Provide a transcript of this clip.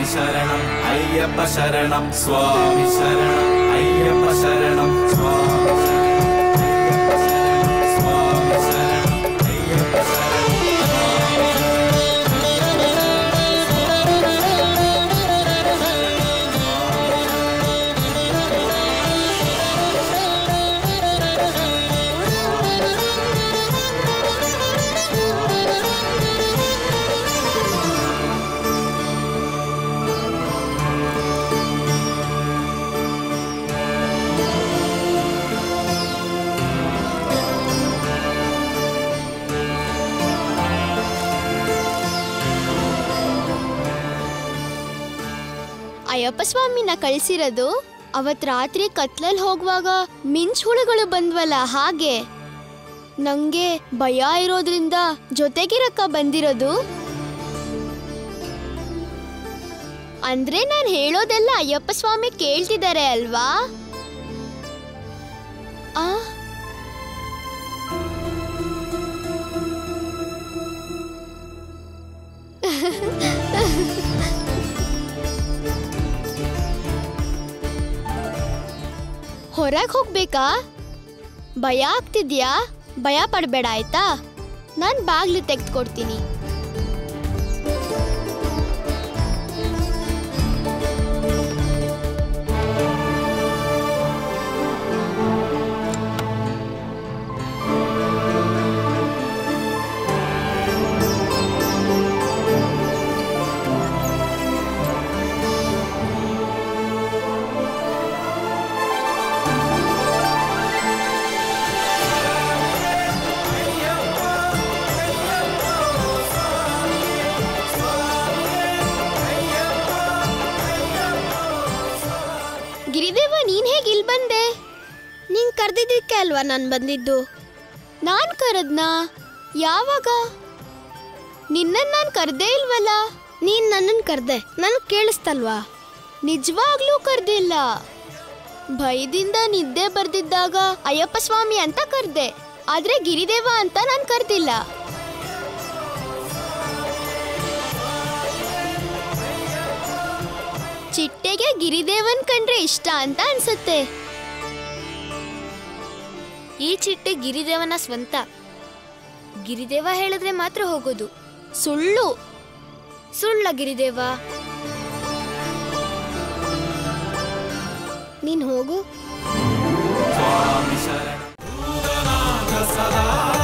ശരണം അയ്യപ്പ ശരണം സ്വാമി ശരണം അയ്യപ്പ ശരണം സ്വാമി ശരണം അയ്യപ്പ ശരണം സ്വാമി ശരണം അയ്യപ്പ ശരണം ಅಯ್ಯಪ್ಪ ಸ್ವಾಮಿನ ಕಳ್ಸಿರೋದು ಅವತ್ ರಾತ್ರಿ ಕತ್ಲಲ್ಲಿ ಹೋಗುವಾಗ ಮಿಂಚ್ ಹುಳುಗಳು ಬಂದ್ವಲ್ಲ ಹಾಗೆ ನಂಗೆ ಭಯ ಇರೋದ್ರಿಂದ ಜೊತೆಗಿರಕ್ಕ ಬಂದಿರೋದು ಅಂದ್ರೆ ನಾನ್ ಹೇಳೋದೆಲ್ಲ ಅಯ್ಯಪ್ಪ ಸ್ವಾಮಿ ಕೇಳ್ತಿದ್ದಾರೆ ಅಲ್ವಾ ಆ ಹೊರಗೆ ಹೋಗ್ಬೇಕಾ ಭಯ ಆಗ್ತಿದ್ಯಾ ಭಯ ಪಡಬೇಡ ಆಯ್ತಾ ನಾನು ಬಾಗ್ಲು ತೆಗೆದು ಕೊಡ್ತೀನಿ ಗಿರಿದೇವ ನೀನ್ ಹೇಗೆ ಇಲ್ಲಿ ಬಂದೆ ನೀನ್ ಕರ್ದಿದ್ದಕ್ಕೆ ಅಲ್ವಾ ನಾನು ಬಂದಿದ್ದು ನಾನ್ ಕರದ್ನಾ ಯಾವಾಗ ನಿನ್ನನ್ ನಾನು ಕರ್ದೇ ಇಲ್ವಲ್ಲ ನೀನ್ ನನ್ನನ್ ಕರ್ದೆ ನನಗ್ ಕೇಳಿಸ್ತಲ್ವಾ ನಿಜವಾಗ್ಲೂ ಕರ್ದಿಲ್ಲ ಭಯದಿಂದ ನಿದ್ದೆ ಬರ್ದಿದ್ದಾಗ ಅಯ್ಯಪ್ಪ ಸ್ವಾಮಿ ಅಂತ ಕರ್ದೆ ಆದ್ರೆ ಗಿರಿದೇವ ಅಂತ ನಾನು ಕರ್ದಿಲ್ಲ ಚಿಟ್ಟೆಗೆ ಗಿರಿದೇವನ್ ಕಂಡ್ರೆ ಇಷ್ಟ ಅಂತ ಅನ್ಸುತ್ತೆ ಈ ಚಿಟ್ಟೆ ಗಿರಿದೇವನ ಸ್ವಂತ ಗಿರಿದೇವ ಹೇಳಿದ್ರೆ ಮಾತ್ರ ಹೋಗೋದು ಸುಳ್ಳು ಸುಳ್ಳ ಗಿರಿದೇವ ನೀನ್ ಹೋಗು ಸ್ವಾಮಿ ಶರಣ ಭೂತನಾಥ ಸದಾ